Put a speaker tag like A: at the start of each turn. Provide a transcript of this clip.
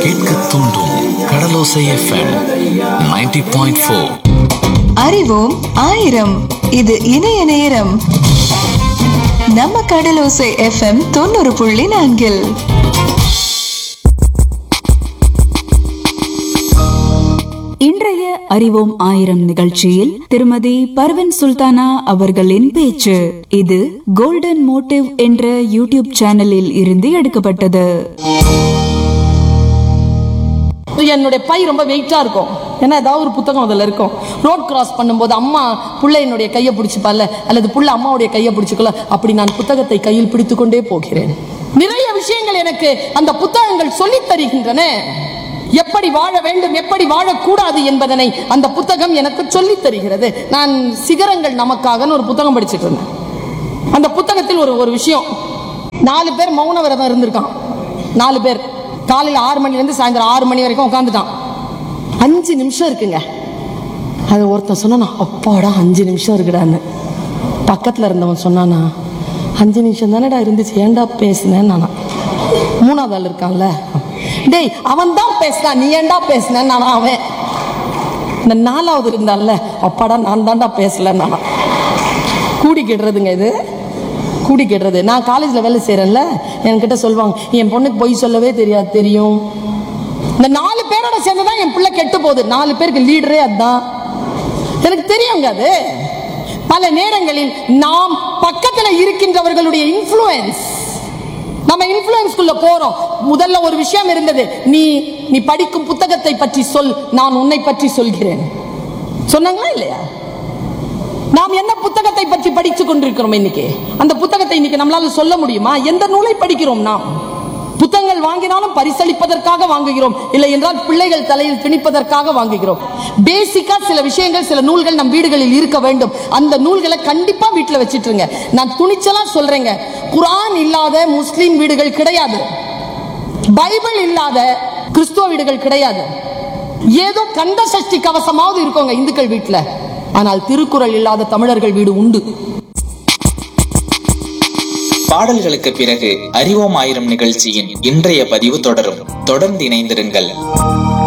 A: கேட்க தூண்டும் கடலோசை FM 90.4 point four
B: அறிவோம் ஆயிரம் இது இணைய நேரம் நம்ம கடலோசை எஃப்எம் தொண்ணூறு புள்ளி நான்கில்
C: இன்றைய அறிவோம் ஆயிரம் நிகழ்ச்சியில் திருமதி பர்வன் சுல்தானா அவர்களின் பேச்சு இது கோல்டன் மோட்டிவ் என்ற யூடியூப் சேனலில் இருந்து எடுக்கப்பட்டது
D: என்னுடைய பை ரொம்ப வெயிட்டா இருக்கும் ஏன்னா ஏதாவது ஒரு புத்தகம் அதில் இருக்கும் ரோட் கிராஸ் பண்ணும்போது அம்மா புள்ள என்னுடைய கையை பிடிச்சிப்பால அல்லது புள்ள அம்மாவுடைய கையை பிடிச்சிக்கல அப்படி நான் புத்தகத்தை கையில் பிடித்துக்கொண்டே போகிறேன் நிறைய விஷயங்கள் எனக்கு அந்த புத்தகங்கள் சொல்லித் தருகின்றன எப்படி வாழ வேண்டும் எப்படி வாழக்கூடாது என்பதனை அந்த புத்தகம் எனக்கு சொல்லித் தருகிறது நான் சிகரங்கள் நமக்காகன்னு ஒரு புத்தகம் படிச்சிட்டு இருந்தேன் அந்த புத்தகத்தில் ஒரு ஒரு விஷயம் நாலு பேர் மௌன விரதம் இருந்திருக்கான் நாலு பேர் காலையில் ஆறு மணிலேருந்து சாயந்தரம் ஆறு மணி வரைக்கும் உட்காந்துட்டான் அஞ்சு நிமிஷம் இருக்குங்க அது ஒருத்தன் சொன்னானா அப்பாடா அஞ்சு நிமிஷம் இருக்குடான்னு பக்கத்தில் இருந்தவன் சொன்னானா அஞ்சு நிமிஷம் தானடா இருந்துச்சு ஏன்டா பேசுனேன் நானா மூணாவது ஆள் இருக்கான்ல டேய் அவன் தான் பேசினான் நீ ஏன்டா பேசுனேன் நானா அவன் இந்த நாலாவது இருந்தான்ல அப்பாடா நான் தான்டா பேசல நானா கூடி கெடுறதுங்க இது கூடி கெடுறது நான் காலேஜில் வேலை செய்கிறேன்ல என்கிட்ட சொல்லுவாங்க என் பொண்ணுக்கு பொய் சொல்லவே தெரியாது தெரியும் இந்த நாலு பேரோட சேர்ந்து தான் என் பிள்ளை கெட்டு போகுது நாலு பேருக்கு லீடரே அதுதான் எனக்கு தெரியுங்க அது பல நேரங்களில் நாம் பக்கத்தில் இருக்கின்றவர்களுடைய இன்ஃப்ளூயன்ஸ் நம்ம இன்ஃப்ளூயன்ஸ்குள்ள போறோம் முதல்ல ஒரு விஷயம் இருந்தது நீ நீ படிக்கும் புத்தகத்தை பற்றி சொல் நான் உன்னை பற்றி சொல்கிறேன் சொன்னாங்களா இல்லையா நாம் என்ன புத்தகத்தை பற்றி படித்துக் கொண்டிருக்கிறோம் இன்னைக்கு அந்த புத்தகத்தை இன்னைக்கு நம்மளால சொல்ல முடியுமா எந்த நூலை படிக்கிறோம் நாம் புத்தகங்கள் வாங்கினாலும் பரிசளிப்பதற்காக வாங்குகிறோம் இல்லை என்றால் பிள்ளைகள் தலையில் திணிப்பதற்காக வாங்குகிறோம் பேசிக்கா சில விஷயங்கள் சில நூல்கள் நம் வீடுகளில் இருக்க வேண்டும் அந்த நூல்களை கண்டிப்பா வீட்டில் வச்சிட்டுருங்க நான் துணிச்சலா சொல்றேங்க குரான் இல்லாத முஸ்லிம் வீடுகள் கிடையாது பைபிள் இல்லாத கிறிஸ்துவ வீடுகள் கிடையாது ஏதோ கந்த சஷ்டி கவசமாவது இருக்கோங்க இந்துக்கள் வீட்டுல ஆனால் திருக்குறள் இல்லாத தமிழர்கள் வீடு உண்டு
E: பாடல்களுக்கு பிறகு அறிவோம் ஆயிரம் நிகழ்ச்சியின் இன்றைய பதிவு தொடரும் தொடர்ந்து இணைந்திருங்கள்